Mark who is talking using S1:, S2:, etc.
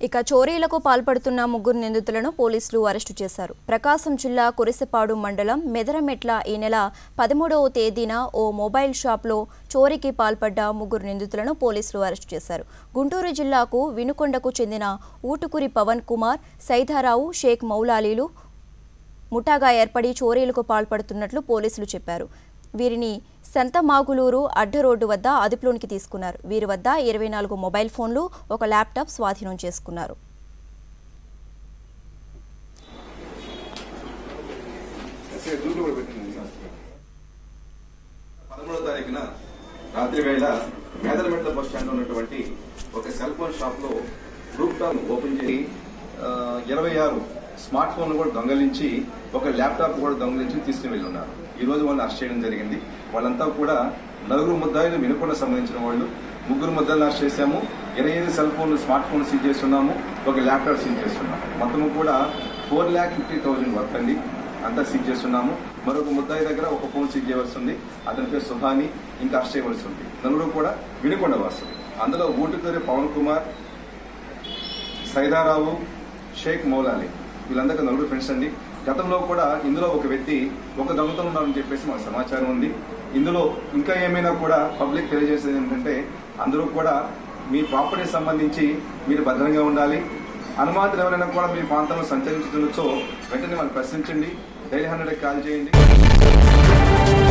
S1: ఇక చోరీలకు పాల్పడుతున్న ముగ్గురు నిందితులను పోలీసులు అరెస్టు చేశారు ప్రకాశం జిల్లా కురిసెపాడు మండలం మెదరమెట్ల ఈ నెల పదమూడవ తేదీన ఓ మొబైల్ షాప్లో చోరీకి పాల్పడ్డ ముగ్గురు నిందితులను పోలీసులు అరెస్టు చేశారు గుంటూరు జిల్లాకు వినుకొండకు చెందిన ఊటుకురి పవన్ కుమార్ సైదారావు షేక్ మౌలాలీలు ముఠాగా ఏర్పడి చోరీలకు పాల్పడుతున్నట్లు పోలీసులు చెప్పారు వీరిని సంతమాగులూరు అడ్డ రోడ్డు వద్ద అదుపులోనికి తీసుకున్నారు వీరి వద్ద ఇరవై నాలుగు మొబైల్ ఫోన్లు ఒక ల్యాప్టాప్ స్వాధీనం చేసుకున్నారు
S2: పదమూడో తారీఖున రాత్రి వేళ మేదరమెట్ల బస్ స్టాండ్ ఉన్నటువంటి ఒక సెల్ ఫోన్ షాప్ లో రూప్ టాప్ ఓపెన్ చేసి ఆ, ఇరవై ఆరు స్మార్ట్ ఫోన్లు కూడా దొంగలించి ఒక ల్యాప్టాప్ కూడా దొంగలించి తీసుకుని వెళ్ళి ఉన్నారు ఈ రోజు వాళ్ళని అరెస్ట్ చేయడం జరిగింది వాళ్ళంతా కూడా నలుగురు ముద్దాయిలు వినుకొండ సంబంధించిన వాళ్ళు ముగ్గురు ముద్దాయిలు అరెస్ట్ చేశాము ఇరవై ఐదు సెల్ ఫోన్లు స్మార్ట్ ఫోన్ సీజ్ చేస్తున్నాము ఒక ల్యాప్టాప్ సీజ్ చేస్తున్నాము మొత్తము కూడా four lakh fifty thousand worth అండి అంతా సీజ్ చేస్తున్నాము మరొక ముద్దాయి దగ్గర ఒక ఫోన్ సీజ్ చేయవలసి ఉంది అతని పేరు సుహాని ఇంకా అరెస్ట్ చేయవలసి ఉంది నలుగురు కూడా వినుకొండ వాసులు అందులో ఊటుకూరి పవన్ కుమార్ సైదారావు షేక్ మౌలాలి వీళ్ళందరికీ నలుగురు ఫ్రెండ్స్ అండి గతంలో కూడా ఇందులో ఒక వ్యక్తి ఒక దొంగతో ఉన్నారని చెప్పేసి మాకు సమాచారం ఉంది ఇందులో ఇంకా ఏమైనా కూడా పబ్లిక్ తెలియజేసేది ఏంటంటే అందరూ కూడా మీ ప్రాపర్టీ సంబంధించి మీరు భద్రంగా ఉండాలి అనుమాతులు ఎవరైనా కూడా మీ ప్రాంతంలో సంచరించుతుండొచ్చో వెంటనే వాళ్ళు ప్రశ్నించండి డైలీ హండ్రెడ్కి కాల్ చేయండి